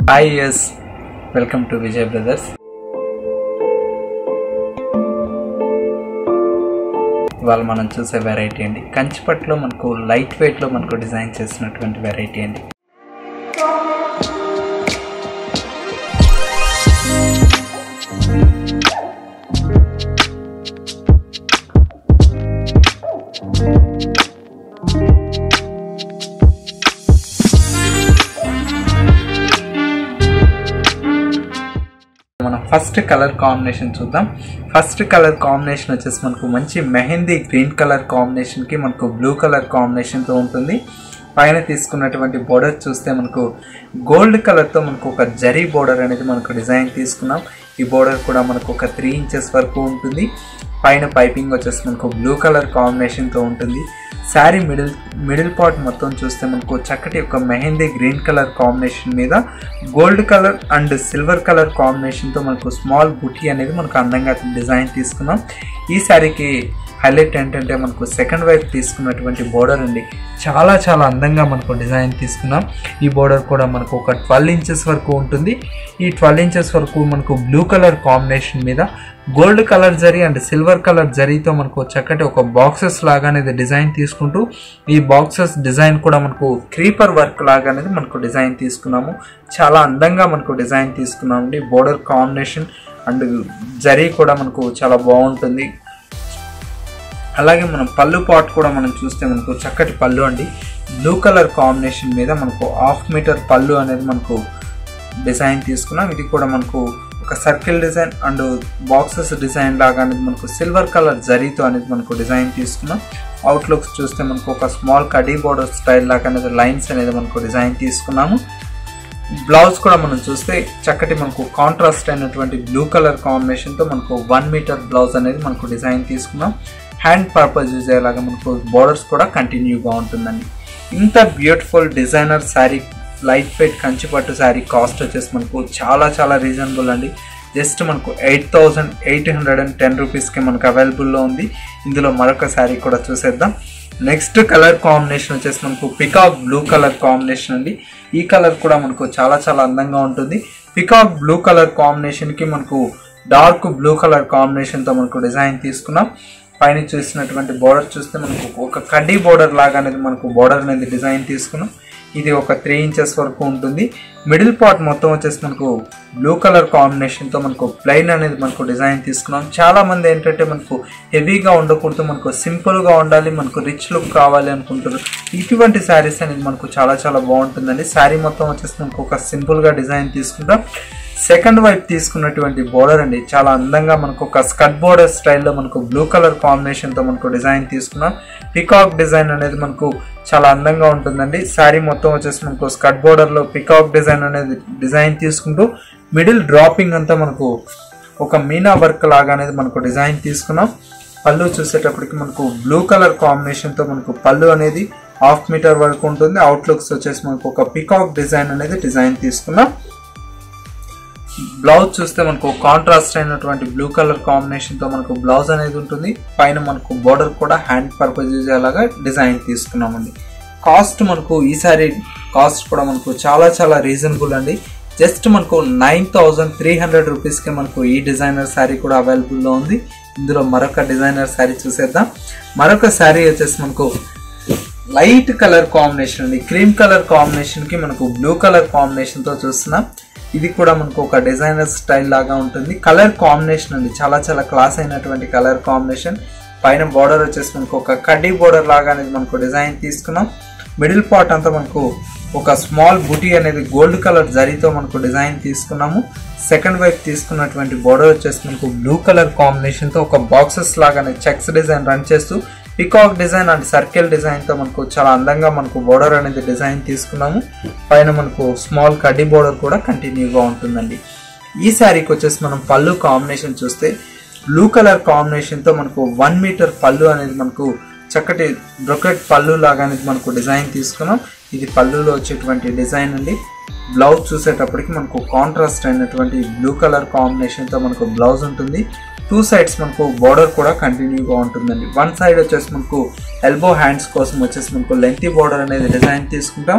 hi yes welcome to Vijay brothers ఇవాళ మనం చూసే వెరైటీ అండి కంచిపట్లో మనకు లైట్ వెయిట్లో మనకు డిజైన్ చేసినటువంటి వెరైటీ అండి మనం ఫస్ట్ కలర్ కాంబినేషన్ చూద్దాం ఫస్ట్ కలర్ కాంబినేషన్ వచ్చేసి మనకు మంచి మెహందీ గ్రీన్ కలర్ కాంబినేషన్కి మనకు బ్లూ కలర్ కాంబినేషన్తో ఉంటుంది పైన తీసుకున్నటువంటి బోర్డర్ చూస్తే మనకు గోల్డ్ కలర్తో మనకు ఒక జరీ బోర్డర్ అనేది మనకు డిజైన్ తీసుకున్నాం ఈ బోర్డర్ కూడా మనకు ఒక త్రీ ఇంచెస్ వరకు ఉంటుంది పైన పైపింగ్ వచ్చేసి మనకు బ్లూ కలర్ కాంబినేషన్తో ఉంటుంది శారీ మిడిల్ మిడిల్ పార్ట్ మొత్తం చూస్తే మనకు చక్కటి ఒక మెహందీ గ్రీన్ కలర్ కాంబినేషన్ మీద gold colour and silver colour కాంబినేషన్తో మనకు స్మాల్ బుటీ అనేది మనకు అందంగా డిజైన్ తీసుకున్నాం ఈ శారీకి హైలైట్ ఏంటంటే మనకు సెకండ్ వైపు తీసుకున్నటువంటి బోర్డర్ అండి చాలా చాలా అందంగా మనకు డిజైన్ తీసుకున్నాం ఈ బోర్డర్ కూడా మనకు ఒక ట్వెల్వ్ ఇంచెస్ వరకు ఉంటుంది ఈ ట్వెల్వ్ ఇంచెస్ వరకు మనకు బ్లూ కలర్ కాంబినేషన్ మీద gold colour zari and silver colour జరీతో మనకు చక్కటి ఒక బాక్సెస్ లాగా అనేది డిజైన్ తీసుకుంటూ ఈ బాక్సెస్ డిజైన్ కూడా మనకు క్రీపర్ వర్క్ లాగా అనేది మనకు డిజైన్ తీసుకున్నాము చాలా అందంగా మనకు డిజైన్ తీసుకున్నామండి బోర్డర్ కాంబినేషన్ అండ్ జరీ కూడా మనకు చాలా బాగుంటుంది అలాగే మనం పళ్ళు పాట్ కూడా మనం చూస్తే మనకు చక్కటి పళ్ళు అండి బ్లూ కలర్ కాంబినేషన్ మీద మనకు హాఫ్ మీటర్ పళ్ళు అనేది మనకు డిజైన్ తీసుకున్నాం ఇది కూడా మనకు ఒక circle design and boxes design లాగా అనేది మనకు సిల్వర్ కలర్ జరీతో అనేది మనకు డిజైన్ తీసుకున్నాం అవుట్లుక్స్ చూస్తే మనకు ఒక స్మాల్ కడీ బోర్డర్ స్టైల్ లాగా అనేది లైన్స్ అనేది మనకు డిజైన్ తీసుకున్నాము బ్లౌజ్ కూడా మనం చూస్తే చక్కటి మనకు కాంట్రాస్ట్ అయినటువంటి బ్లూ కలర్ కాంబినేషన్తో మనకు వన్ మీటర్ బ్లౌజ్ అనేది మనకు డిజైన్ తీసుకున్నాం హ్యాండ్ పర్పస్ యూజ్ అయ్యేలాగా మనకు బోర్డర్స్ కూడా కంటిన్యూగా ఉంటుందండి ఇంత beautiful designer sari light weight Kanchipattu sari cost వచ్చేసి మనకు చాలా చాలా రీజనబుల్ అండి జస్ట్ మనకు eight thousand eight hundred and ten రూపీస్కి మనకు అవైలబుల్లో ఉంది ఇందులో మరొక శారీ కూడా చూసేద్దాం నెక్స్ట్ కలర్ కాంబినేషన్ వచ్చేసి మనకు పికాక్ బ్లూ కలర్ కాంబినేషన్ అండి ఈ కలర్ కూడా మనకు చాలా చాలా అందంగా ఉంటుంది పికాక్ బ్లూ కలర్ కాంబినేషన్కి మనకు డార్క్ బ్లూ కలర్ కాంబినేషన్తో మనకు డిజైన్ తీసుకున్నాం పైన చూసినటువంటి బోర్డర్ చూస్తే మనకు ఒక కడ్డీ బోర్డర్ లాగా అనేది మనకు బోర్డర్ అనేది డిజైన్ తీసుకున్నాం ఇది ఒక త్రీ ఇంచెస్ వరకు ఉంటుంది మిడిల్ పార్ట్ మొత్తం వచ్చేసి మనకు బ్లూ కలర్ కాంబినేషన్తో మనకు ప్లెయిన్ అనేది మనకు డిజైన్ తీసుకున్నాం చాలా మంది ఏంటంటే మనకు హెవీగా ఉండకూడదు మనకు సింపుల్గా ఉండాలి మనకు రిచ్ లుక్ కావాలి అనుకుంటారు ఇటువంటి శారీస్ అనేది మనకు చాలా చాలా బాగుంటుందండి శారీ మొత్తం వచ్చేసి మనకు ఒక సింపుల్గా డిజైన్ తీసుకుంటాం సెకండ్ వైపు తీసుకున్నటువంటి బోర్డర్ అండి చాలా అందంగా మనకు ఒక స్కట్ బోర్డర్ స్టైల్లో మనకు బ్లూ కలర్ కాంబినేషన్తో మనకు డిజైన్ తీసుకున్నాం పికాక్ డిజైన్ అనేది మనకు చాలా అందంగా ఉంటుందండి శారీ మొత్తం వచ్చేసి మనకు స్కట్ బోర్డర్లో పికాక్ డిజైన్ అనేది డిజైన్ తీసుకుంటూ మిడిల్ డ్రాపింగ్ అంతా మనకు ఒక మీనా వర్క్ లాగా అనేది మనకు డిజైన్ తీసుకున్నాం పళ్ళు చూసేటప్పటికి మనకు బ్లూ కలర్ కాంబినేషన్తో మనకు పళ్ళు అనేది హాఫ్ మీటర్ వరకు ఉంటుంది అవుట్లుక్స్ వచ్చేసి మనకు ఒక పికాక్ డిజైన్ అనేది డిజైన్ తీసుకున్నాం బ్లౌజ్ చూస్తే మనకు కాంట్రాస్ట్ అయినటువంటి బ్లూ కలర్ కాంబినేషన్తో మనకు బ్లౌజ్ అనేది ఉంటుంది పైన మనకు బోర్డర్ కూడా హ్యాండ్ పర్పస్ యూజ్ అయ్యేలాగా డిజైన్ తీసుకున్నామండి కాస్ట్ మనకు ఈ సారీ కాస్ట్ కూడా మనకు చాలా చాలా రీజనబుల్ అండి జస్ట్ మనకు నైన్ థౌజండ్ త్రీ హండ్రెడ్ రూపీస్కి మనకు ఈ డిజైనర్ శారీ కూడా అవైలబుల్లో ఉంది ఇందులో మరొక డిజైనర్ శారీ చూసేద్దాం మరొక శారీ వచ్చేసి మనకు లైట్ కలర్ కాంబినేషన్ అండి క్రీమ్ కలర్ కాంబినేషన్కి మనకు బ్లూ కలర్ కాంబినేషన్తో చూస్తున్నాం ఇది కూడా మనకు ఒక డిజైనర్ స్టైల్ లాగా ఉంటుంది కలర్ కాంబినేషన్ అండి చాలా చాలా క్లాస్ అయినటువంటి కలర్ కాంబినేషన్ పైన బార్డర్ వచ్చేసి మనకు ఒక కడ్డీ బార్డర్ లాగా అనేది మనకు డిజైన్ తీసుకున్నాం మిడిల్ పార్ట్ అంతా మనకు ఒక స్మాల్ బుటీ అనేది గోల్డ్ కలర్ జరీతో మనకు డిజైన్ తీసుకున్నాము సెకండ్ వైపు తీసుకున్నటువంటి బోర్డర్ వచ్చేసి మనకు బ్లూ కలర్ కాంబినేషన్తో ఒక బాక్సెస్ లాగానే చెక్స్ డిజైన్ రన్ చేస్తూ పికాక్ డిజైన్ అండ్ సర్కిల్ డిజైన్తో మనకు చాలా అందంగా మనకు బోర్డర్ అనేది డిజైన్ తీసుకున్నాము పైన మనకు స్మాల్ కడ్డీ బోర్డర్ కూడా కంటిన్యూగా ఉంటుందండి ఈ శారీకి వచ్చేసి మనం పళ్ళు కాంబినేషన్ చూస్తే బ్లూ కలర్ కాంబినేషన్తో మనకు వన్ మీటర్ పళ్ళు అనేది మనకు చక్కటి బ్రొకెట్ పళ్ళు లాగా అనేది మనకు డిజైన్ తీసుకున్నాం ఇది పళ్ళులో వచ్చేటువంటి డిజైన్ అండి బ్లౌజ్ చూసేటప్పటికి మనకు కాంట్రాస్ట్ అయినటువంటి బ్లూ కలర్ కాంబినేషన్తో మనకు బ్లౌజ్ ఉంటుంది టూ సైడ్స్ మనకు బార్డర్ కూడా కంటిన్యూగా ఉంటుందండి వన్ సైడ్ వచ్చేసి మనకు ఎల్బో హ్యాండ్స్ కోసం వచ్చేసి మనకు లెంతీ బార్డర్ అనేది డిజైన్ తీసుకుంటాం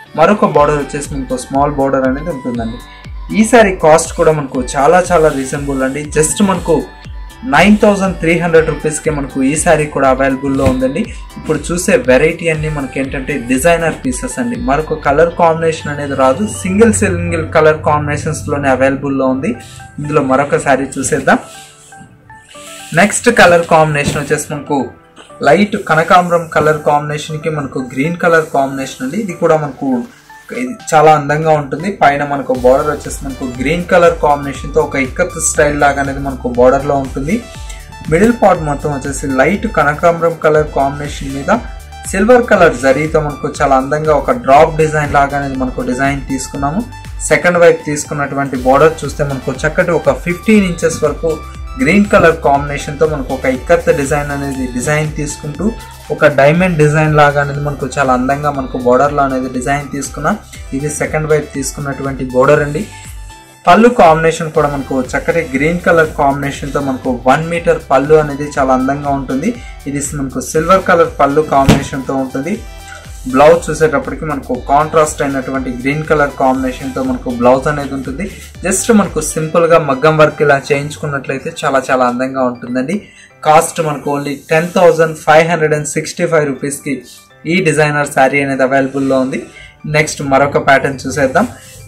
మరొక బార్డర్ వచ్చేసి మనకు స్మాల్ బార్డర్ అనేది ఉంటుందండి ఈ సారీ కాస్ట్ కూడా మనకు చాలా చాలా రీజనబుల్ అండి జస్ట్ మనకు నైన్ థౌజండ్ త్రీ హండ్రెడ్ రూపీస్కి మనకు ఈ శారీ కూడా అవైలబుల్లో ఉందండి ఇప్పుడు చూసే వెరైటీ అన్ని మనకి ఏంటంటే డిజైనర్ పీసెస్ అండి మరొక కలర్ కాంబినేషన్ అనేది రాదు సింగిల్ సింగిల్ కలర్ కాంబినేషన్స్లోనే అవైలబుల్లో ఉంది ఇందులో మరొక శారీ చూసేద్దాం నెక్స్ట్ కలర్ కాంబినేషన్ వచ్చేసి మనకు లైట్ కనకాంబరం కలర్ కాంబినేషన్కి మనకు గ్రీన్ కలర్ కాంబినేషన్ అండి ఇది కూడా మనకు ఇది చాలా అందంగా ఉంటుంది పైన మనకు బార్డర్ వచ్చేసి మనకు గ్రీన్ కలర్ కాంబినేషన్తో ఒక ఇక్కత్ స్టైల్ లాగా అనేది మనకు బార్డర్లో ఉంటుంది మిడిల్ పార్ట్ మొత్తం వచ్చేసి లైట్ కనకాంబరం కలర్ కాంబినేషన్ మీద సిల్వర్ కలర్ జరీతో మనకు చాలా అందంగా ఒక డ్రాప్ డిజైన్ లాగా అనేది మనకు డిజైన్ తీసుకున్నాము సెకండ్ వైపు తీసుకున్నటువంటి బార్డర్ చూస్తే మనకు చక్కటి ఒక ఫిఫ్టీన్ ఇంచెస్ వరకు గ్రీన్ కలర్ కాంబినేషన్తో మనకు ఒక ఇక్కత్ డిజైన్ అనేది డిజైన్ తీసుకుంటూ ఒక డైమండ్ డిజైన్ లాగా అనేది మనకు చాలా అందంగా మనకు బోర్డర్లో అనేది డిజైన్ తీసుకున్నాం ఇది సెకండ్ వైపు తీసుకున్నటువంటి బోర్డర్ అండి పళ్ళు కాంబినేషన్ కూడా మనకు చక్కటి గ్రీన్ కలర్ కాంబినేషన్తో మనకు వన్ మీటర్ పళ్ళు అనేది చాలా అందంగా ఉంటుంది ఇది మనకు సిల్వర్ కలర్ పళ్ళు కాంబినేషన్తో ఉంటుంది బ్లౌజ్ చూసేటప్పటికి మనకు కాంట్రాస్ట్ అయినటువంటి గ్రీన్ కలర్ కాంబినేషన్తో మనకు బ్లౌజ్ అనేది ఉంటుంది జస్ట్ మనకు సింపుల్గా మగ్గం వర్క్ ఇలా చేయించుకున్నట్లయితే చాలా చాలా అందంగా ఉంటుందండి కాస్ట్ మనకు only ten thousand five hundred and sixty five రూపీస్కి ఈ డిజైనర్ శారీ అనేది అవైలబుల్లో ఉంది నెక్స్ట్ మరొక ప్యాటర్న్ చూసేద్దాం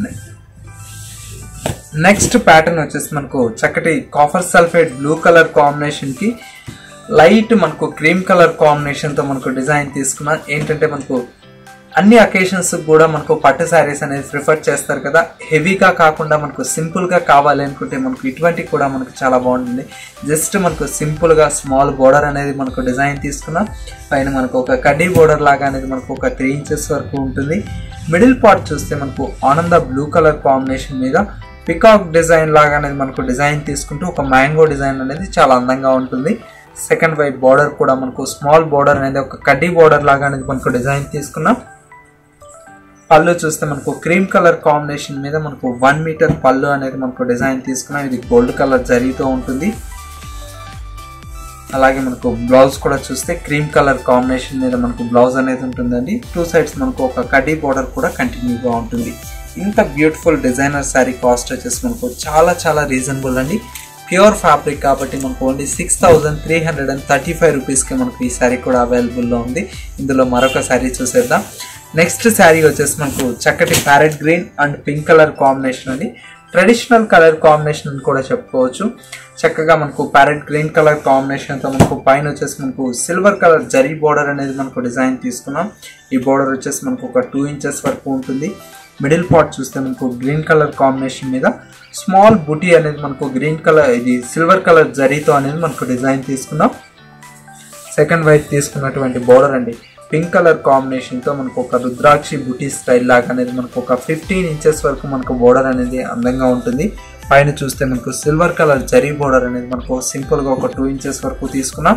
నెక్స్ట్ ప్యాటర్న్ వచ్చేసి మనకు చక్కటి కాఫర్ సల్ఫేట్ బ్లూ కలర్ కాంబినేషన్కి లైట్ మనకు క్రీమ్ కలర్ కాంబినేషన్తో మనకు డిజైన్ తీసుకున్న ఏంటంటే మనకు అన్ని అకేషన్స్ కూడా మనకు పట్టు శారీస్ అనేది ప్రిఫర్ చేస్తారు కదా హెవీగా కాకుండా మనకు సింపుల్గా కావాలి అనుకుంటే మనకు ఇటువంటి కూడా మనకు చాలా బాగుంటుంది జస్ట్ మనకు సింపుల్గా స్మాల్ బోర్డర్ అనేది మనకు డిజైన్ తీసుకున్నాం పైన మనకు ఒక కడ్డీ బోర్డర్ లాగా అనేది మనకు ఒక త్రీ ఇంచెస్ వరకు ఉంటుంది మిడిల్ పార్ట్ చూస్తే మనకు ఆనంద బ్లూ కలర్ కాంబినేషన్ మీద పికాక్ డిజైన్ లాగా అనేది మనకు డిజైన్ తీసుకుంటూ ఒక మ్యాంగో డిజైన్ అనేది చాలా అందంగా ఉంటుంది సెకండ్ వైపు బార్డర్ కూడా మనకు స్మాల్ బార్డర్ అనేది ఒక కడ్డీ బార్డర్ లాగా అనేది మనకు డిజైన్ తీసుకున్నాం పళ్ళు చూస్తే మనకు క్రీమ్ కలర్ కాంబినేషన్ మీద మనకు వన్ మీటర్ పళ్ళు అనేది మనకు డిజైన్ తీసుకున్నాం ఇది గోల్డ్ కలర్ జరీతో ఉంటుంది అలాగే మనకు బ్లౌజ్ కూడా చూస్తే క్రీమ్ కలర్ కాంబినేషన్ మీద మనకు బ్లౌజ్ అనేది ఉంటుందండి టూ సైడ్స్ మనకు ఒక కడ్డీ బార్డర్ కూడా కంటిన్యూగా ఉంటుంది ఇంత బ్యూటిఫుల్ డిజైనర్ శారీ కాస్ట్ వచ్చేసి మనకు చాలా చాలా రీజనబుల్ అండి ప్యూర్ ఫ్యాబ్రిక్ కాబట్టి మనకు only six thousand three hundred and thirty five రూపీస్కి మనకు ఈ శారీ కూడా అవైలబుల్లో ఉంది ఇందులో మరొక శారీ చూసేద్దాం నెక్స్ట్ శారీ వచ్చేసి మనకు చక్కటి parrot green and pink colour combination అండి ట్రెడిషనల్ కలర్ కాంబినేషన్ అని కూడా చెప్పుకోవచ్చు చక్కగా మనకు ప్యారెట్ గ్రీన్ కలర్ కాంబినేషన్తో మనకు పైన వచ్చేసి మనకు సిల్వర్ కలర్ జరీ బోర్డర్ అనేది మనకు డిజైన్ తీసుకున్నాం ఈ బోర్డర్ వచ్చేసి మనకు ఒక టూ ఇంచెస్ వరకు ఉంటుంది మిడిల్ పార్ట్ చూస్తే మనకు గ్రీన్ కలర్ కాంబినేషన్ మీద స్మాల్ బుటీ అనేది మనకు గ్రీన్ కలర్ ఇది సిల్వర్ కలర్ జరీతో అనేది మనకు డిజైన్ తీసుకున్నాం సెకండ్ వైపు తీసుకున్నటువంటి బోర్డర్ అండి పింక్ కలర్ కాంబినేషన్తో మనకు ఒక రుద్రాక్షి బుటీ స్టైల్ లాగా అనేది మనకు ఒక ఫిఫ్టీన్ ఇంచెస్ వరకు మనకు బోర్డర్ అనేది అందంగా ఉంటుంది పైన చూస్తే మనకు సిల్వర్ కలర్ జరీ బోర్డర్ అనేది మనకు సింపుల్గా ఒక టూ ఇంచెస్ వరకు తీసుకున్నాం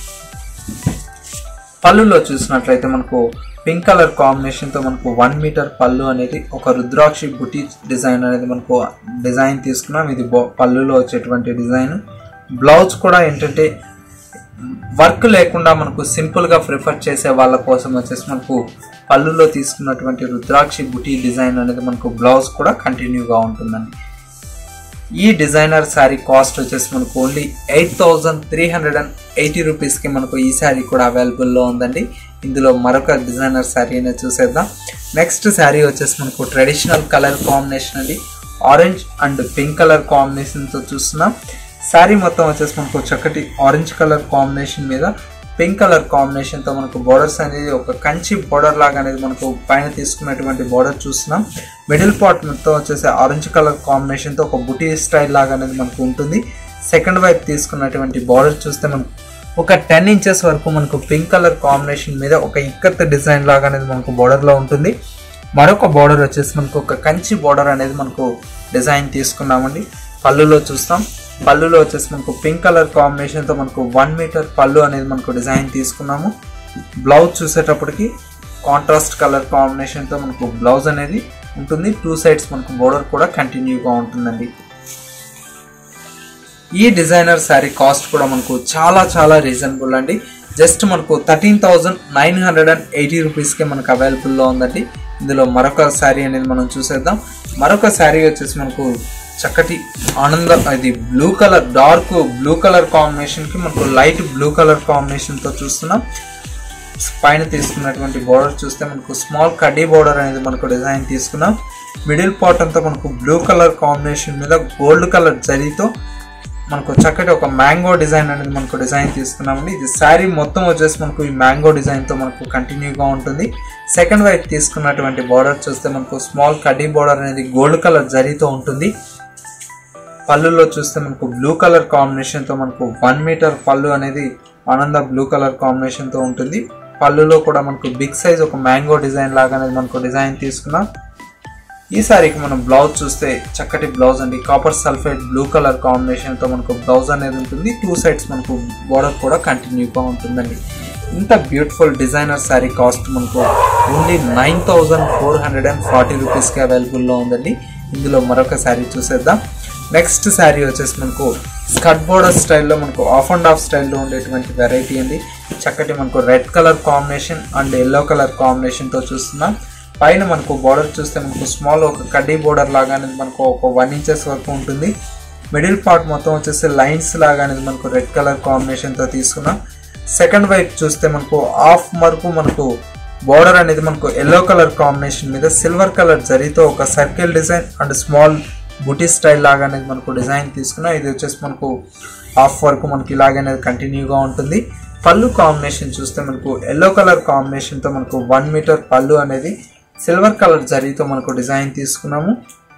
పళ్ళులో చూసినట్లయితే మనకు పింక్ కలర్ కాంబినేషన్తో మనకు వన్ మీటర్ పళ్ళు అనేది ఒక రుద్రాక్షి బుటీ డిజైన్ అనేది మనకు డిజైన్ తీసుకున్నాం ఇది పళ్ళులో వచ్చేటువంటి డిజైన్ బ్లౌజ్ కూడా ఏంటంటే వర్క్ లేకుండా మనకు సింపుల్గా ప్రిఫర్ చేసే వాళ్ళ కోసం వచ్చేసి మనకు పళ్ళులో తీసుకున్నటువంటి రుద్రాక్షి బుటీ డిజైన్ అనేది మనకు బ్లౌజ్ కూడా కంటిన్యూగా ఉంటుందండి ఈ డిజైనర్ శారీ కాస్ట్ వచ్చేసి మనకు only eight thousand three hundred and eighty రూపీస్కి మనకు ఈ శారీ కూడా అవైలబుల్లో ఉందండి ఇందులో మరొక డిజైనర్ శారీ అనేది చూసేద్దాం నెక్స్ట్ శారీ వచ్చేసి మనకు ట్రెడిషనల్ కలర్ కాంబినేషన్ అండి ఆరెంజ్ అండ్ పింక్ కలర్ కాంబినేషన్తో చూస్తున్నాం శారీ మొత్తం వచ్చేసి మనకు చక్కటి ఆరెంజ్ కలర్ కాంబినేషన్ మీద పింక్ కలర్ కాంబినేషన్తో మనకు బోర్డర్స్ అనేది ఒక కంచి బోర్డర్ లాగా అనేది మనకు పైన తీసుకున్నటువంటి బోర్డర్ చూస్తున్నాం మిడిల్ పార్ట్ మొత్తం వచ్చేసి ఆరెంజ్ కలర్ కాంబినేషన్తో ఒక బుటీ స్టైల్ లాగా అనేది మనకు ఉంటుంది సెకండ్ వైపు తీసుకున్నటువంటి బార్డర్ చూస్తే మనకు ఒక టెన్ ఇంచెస్ వరకు మనకు పింక్ కలర్ కాంబినేషన్ మీద ఒక ఇక్కత్ డిజైన్ లాగా అనేది మనకు బోర్డర్లో ఉంటుంది మరొక బార్డర్ వచ్చేసి మనకు ఒక కంచి బార్డర్ అనేది మనకు డిజైన్ తీసుకున్నామండి పళ్ళులో చూస్తాం పళ్ళులో వచ్చేసి మనకు పింక్ కలర్ కాంబినేషన్తో మనకు వన్ మీటర్ పళ్ళు అనేది మనకు డిజైన్ తీసుకున్నాము బ్లౌజ్ చూసేటప్పటికి కాంట్రాస్ట్ కలర్ కాంబినేషన్తో మనకు బ్లౌజ్ అనేది ఉంటుంది టూ సైడ్స్ మనకు బోర్డర్ కూడా కంటిన్యూగా ఉంటుందండి ఈ డిజైనర్ శారీ కాస్ట్ కూడా మనకు చాలా చాలా రీజనబుల్ అండి జస్ట్ మనకు thirteen thousand nine hundred and eighty రూపీస్కే మనకు అవైలబుల్లో ఉందండి ఇందులో మరొక శారీ అనేది మనం చూసేద్దాం మరొక శారీ వచ్చేసి మనకు చక్కటి ఆనంద ఇది blue colour dark blue colour కాంబినేషన్కి మనకు లైట్ బ్లూ కలర్ కాంబినేషన్తో చూస్తున్నాం పైన తీసుకున్నటువంటి బోర్డర్ చూస్తే మనకు స్మాల్ కడ్డీ బోర్డర్ అనేది మనకు డిజైన్ తీసుకున్నాం మిడిల్ పార్ట్ అంతా మనకు బ్లూ కలర్ కాంబినేషన్ మీద గోల్డ్ కలర్ జరీతో మనకు చక్కటి ఒక మ్యాంగో డిజైన్ అనేది మనకు డిజైన్ తీసుకున్నామండి ఇది శారీ మొత్తం వచ్చేసి మనకు ఈ మ్యాంగో డిజైన్తో మనకు కంటిన్యూగా ఉంటుంది సెకండ్ వైపు తీసుకున్నటువంటి బార్డర్ చూస్తే మనకు స్మాల్ కడ్డీ బార్డర్ అనేది గోల్డ్ కలర్ జరీతో ఉంటుంది పళ్ళులో చూస్తే మనకు బ్లూ కలర్ కాంబినేషన్తో మనకు వన్ మీటర్ పళ్ళు అనేది ఆనంద బ్లూ కలర్ కాంబినేషన్తో ఉంటుంది పళ్ళులో కూడా మనకు బిగ్ సైజ్ ఒక మ్యాంగో డిజైన్ లాగా అనేది మనకు డిజైన్ తీసుకున్నాం ఈ సారీకి మనం బ్లౌజ్ చూస్తే చక్కటి బ్లౌజ్ అండి కాపర్ సల్ఫేట్ బ్లూ కలర్ కాంబినేషన్తో మనకు బ్లౌజ్ అనేది ఉంటుంది టూ సైడ్స్ మనకు బోర్డర్ కూడా కంటిన్యూగా ఉంటుందండి ఇంత బ్యూటిఫుల్ డిజైనర్ శారీ కాస్ట్ మనకు only nine thousand four hundred and forty రూపీస్కి అవైలబుల్లో ఉందండి ఇందులో మరొక శారీ చూసేద్దాం నెక్స్ట్ శారీ వచ్చేసి మనకు స్కట్ బోర్డర్ స్టైల్లో మనకు ఆఫ్ అండ్ ఆఫ్ స్టైల్లో ఉండేటువంటి వెరైటీ అండి చక్కటి మనకు red colour combination and yellow colour కాంబినేషన్తో చూస్తున్నాం పైన మనకు బార్డర్ చూస్తే మనకు స్మాల్ ఒక కడ్డీ బోర్డర్ లాగా అనేది మనకు ఒక వన్ ఇంచెస్ వరకు ఉంటుంది మిడిల్ పార్ట్ మొత్తం వచ్చేసి లైన్స్ లాగా అనేది మనకు రెడ్ కలర్ కాంబినేషన్తో తీసుకున్నాం సెకండ్ వైపు చూస్తే మనకు హాఫ్ వరకు మనకు బార్డర్ అనేది మనకు ఎల్లో కలర్ కాంబినేషన్ మీద సిల్వర్ కలర్ జరీతో ఒక circle design and small buti style లాగా అనేది మనకు డిజైన్ తీసుకున్నాం ఇది వచ్చేసి మనకు హాఫ్ వరకు మనకి ఇలాగే అనేది కంటిన్యూగా ఉంటుంది పళ్ళు కాంబినేషన్ చూస్తే మనకు ఎల్లో కలర్ కాంబినేషన్తో మనకు వన్ మీటర్ పళ్ళు అనేది సిల్వర్ కలర్ జరీతో మనకు డిజైన్ తీసుకున్నాము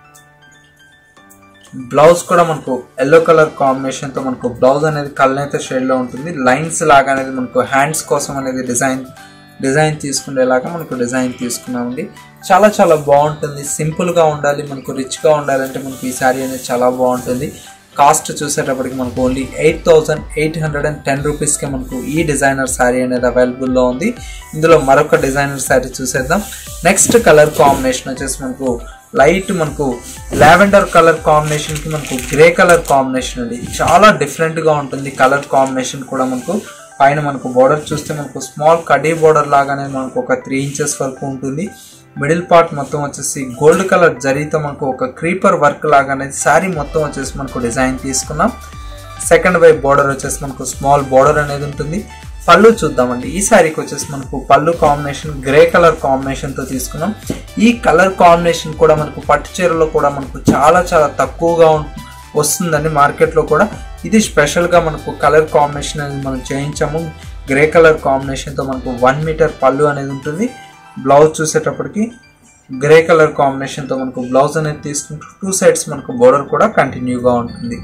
బ్లౌజ్ కూడా మనకు ఎల్లో కలర్ కాంబినేషన్తో మనకు బ్లౌజ్ అనేది కల్నేత షేడ్లో ఉంటుంది లైన్స్ లాగా అనేది మనకు హ్యాండ్స్ కోసం అనేది డిజైన్ డిజైన్ తీసుకునేలాగా మనకు డిజైన్ తీసుకున్నామండి చాలా చాలా బాగుంటుంది సింపుల్గా ఉండాలి మనకు రిచ్గా ఉండాలంటే మనకు ఈ శారీ అనేది చాలా బాగుంటుంది కాస్ట్ చూసేటప్పటికి మనకు only eight thousand eight hundred and ten రూపీస్కి మనకు ఈ డిజైనర్ శారీ అనేది అవైలబుల్లో ఉంది ఇందులో మరొక డిజైనర్ శారీ చూసేద్దాం నెక్స్ట్ కలర్ కాంబినేషన్ వచ్చేసి మనకు లైట్ మనకు లావెండర్ కలర్ కాంబినేషన్కి మనకు గ్రే కలర్ కాంబినేషన్ అండి చాలా డిఫరెంట్గా ఉంటుంది కలర్ కాంబినేషన్ కూడా మనకు పైన మనకు బోర్డర్ చూస్తే మనకు స్మాల్ కడీ బోర్డర్ లాగానే మనకు ఒక త్రీ ఇంచెస్ వరకు ఉంటుంది మిడిల్ పార్ట్ మొత్తం వచ్చేసి గోల్డ్ కలర్ జరీతో మనకు ఒక క్రీపర్ వర్క్ లాగా అనేది శారీ మొత్తం వచ్చేసి మనకు డిజైన్ తీసుకున్నాం సెకండ్ వైపు బోర్డర్ వచ్చేసి మనకు స్మాల్ బోర్డర్ అనేది ఉంటుంది పళ్ళు చూద్దామండి ఈ శారీకి వచ్చేసి మనకు పళ్ళు కాంబినేషన్ గ్రే కలర్ కాంబినేషన్తో తీసుకున్నాం ఈ కలర్ కాంబినేషన్ కూడా మనకు పట్టు చీరలో కూడా మనకు చాలా చాలా తక్కువగా వస్తుందండి మార్కెట్లో కూడా ఇది స్పెషల్గా మనకు కలర్ కాంబినేషన్ అనేది మనం చేయించాము గ్రే కలర్ కాంబినేషన్తో మనకు వన్ మీటర్ పళ్ళు అనేది ఉంటుంది బ్లౌజ్ చూసేటప్పటికి గ్రే కలర్ కాంబినేషన్తో మనకు బ్లౌజ్ అనేది తీసుకుంటూ టూ సైడ్స్ మనకు బోర్డర్ కూడా కంటిన్యూగా ఉంటుంది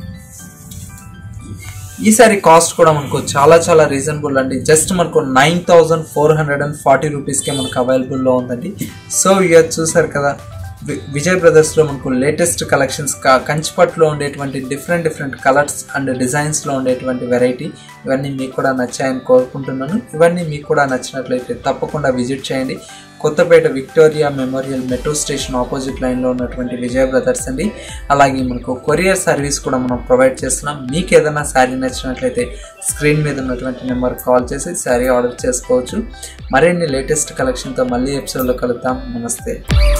ఈ సారీ కాస్ట్ కూడా మనకు చాలా చాలా రీజనబుల్ అండి జస్ట్ మనకు nine thousand four hundred and forty రూపీస్కే మనకు అవైలబుల్లో ఉందండి సో ఇయర్ చూసారు కదా విజయ్ బ్రదర్స్లో మనకు లేటెస్ట్ కలెక్షన్స్ కా కంచిపట్లో ఉండేటువంటి డిఫరెంట్ డిఫరెంట్ కలర్స్ అండ్ డిజైన్స్లో ఉండేటువంటి వెరైటీ ఇవన్నీ మీకు కూడా నచ్చాయని కోరుకుంటున్నాను ఇవన్నీ మీకు కూడా నచ్చినట్లయితే తప్పకుండా విజిట్ చేయండి Kothapet Victoria Memorial metro station opposite లైన్లో ఉన్నటువంటి విజయ బ్రదర్స్ అండి అలాగే మనకు కొరియర్ సర్వీస్ కూడా మనం ప్రొవైడ్ చేస్తున్నాం మీకు ఏదైనా శారీ నచ్చినట్లయితే స్క్రీన్ మీద ఉన్నటువంటి నెంబర్ కాల్ చేసి శారీ ఆర్డర్ చేసుకోవచ్చు మరిన్ని లేటెస్ట్ కలెక్షన్తో మళ్ళీ ఎపిసోడ్లో కలుద్దాం నమస్తే